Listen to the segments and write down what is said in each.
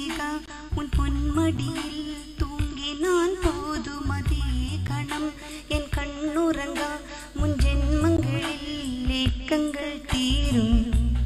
நெஞ்சினிகா உன் பொன்மடியில் தூங்கினான் போதும் அதே கணம் என் கண்ணுறங்கா முன் ஜென்மங்களில் ஏக்கங்கள் தீரும்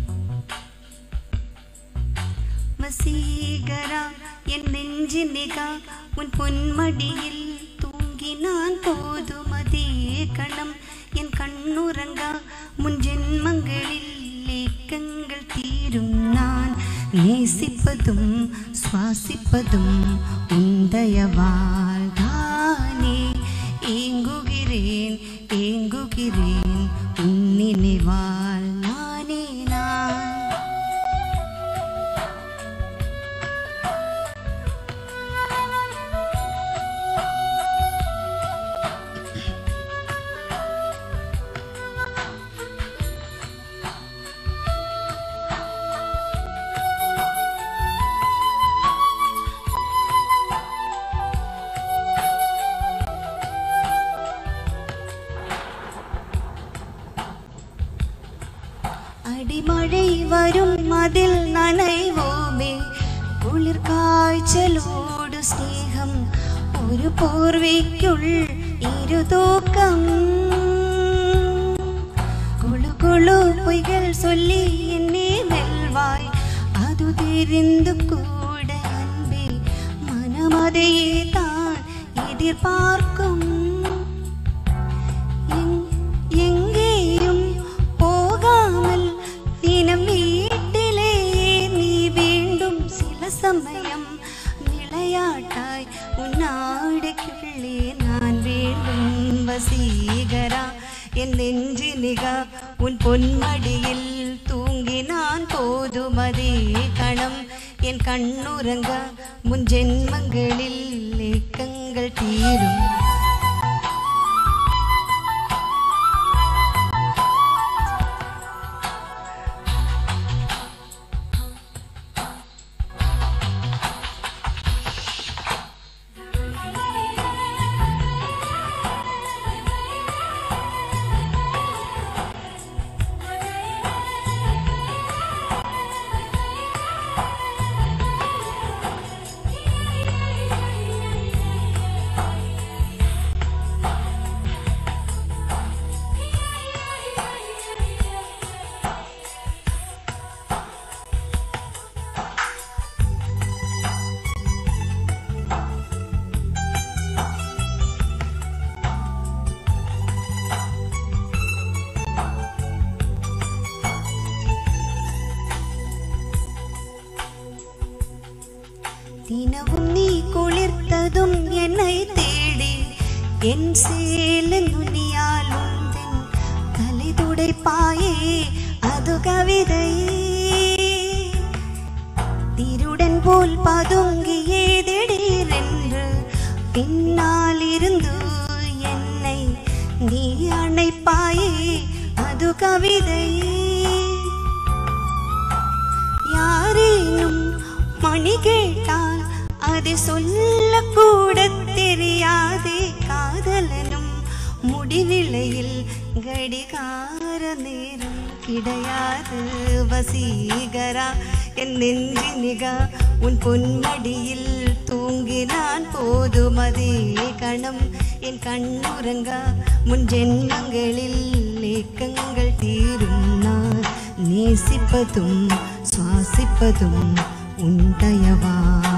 வசீகரா என் நெஞ்சினிகா உன் பொன்மடியில் தூங்கினான் போதும் அதே கணம் என் கண்ணுறங்கா முன் ஜென்மங்களில் ஏக்கங்கள் தீரும் நான் நேசிப்பதும் சுவாசிப்பதும் உந்தயவால் தானே ஏங்குகிறேன் ஏங்குகிறேன் உன் நினைவால் நானே நான் அடிமழை வரும் அதில் நனைவோமே குளிர் காய்ச்சலோடு ஸ்நேகம் ஒரு போர்வைக்குள் இரு தூக்கம் குழு குழு பொய்கள் சொல்லி என்னே வெல்வாய் அது தெரிந்து கூட அன்பே மனமதையே தான் எதிர்பார்க்கும் எங்- எங்கேயும் போகாமல் தினம் வீட்டிலேயே நீ வேண்டும் சில சமயம் விளையாட்டாய் உன் நாடுக்குள்ளே நான் வேண்டும் வசீகரா என் நெஞ்சினிகா உன் பொன்மடியில் தூங்கினான் போதும் அதே கணம் என் கண்ணுறங்க முன் ஜென்மங்களில் ஏக்கங்கள் தீரும் தினமும் நீ குளிர்த்ததும் என்னை தேடி என் சேல நுனியால் உந்தன் தலை துடைப்பாயே அது கவிதை திருடன் போல் பதுங்கியே திடீரென்று பின்னால் இருந்து என்னை நீ அணைப்பாயே அது கவிதை யாரேனும் மணி கேட்டால் அதை சொல்லக்கூட தெரியாதே காதலனும் முடிவிலையில் கடிகார நேரம் கிடையாது வசீகரா என் நெஞ்சினிகா உன் பொன்மடியில் தூங்கினான் போதும் அதே கணம் என் கண்ணுறங்கா முன் ஜென்மங்களில் ஏக்கங்கள் தீரும் நான் நேசிப்பதும் சுவாசிப்பதும் உன் தயவா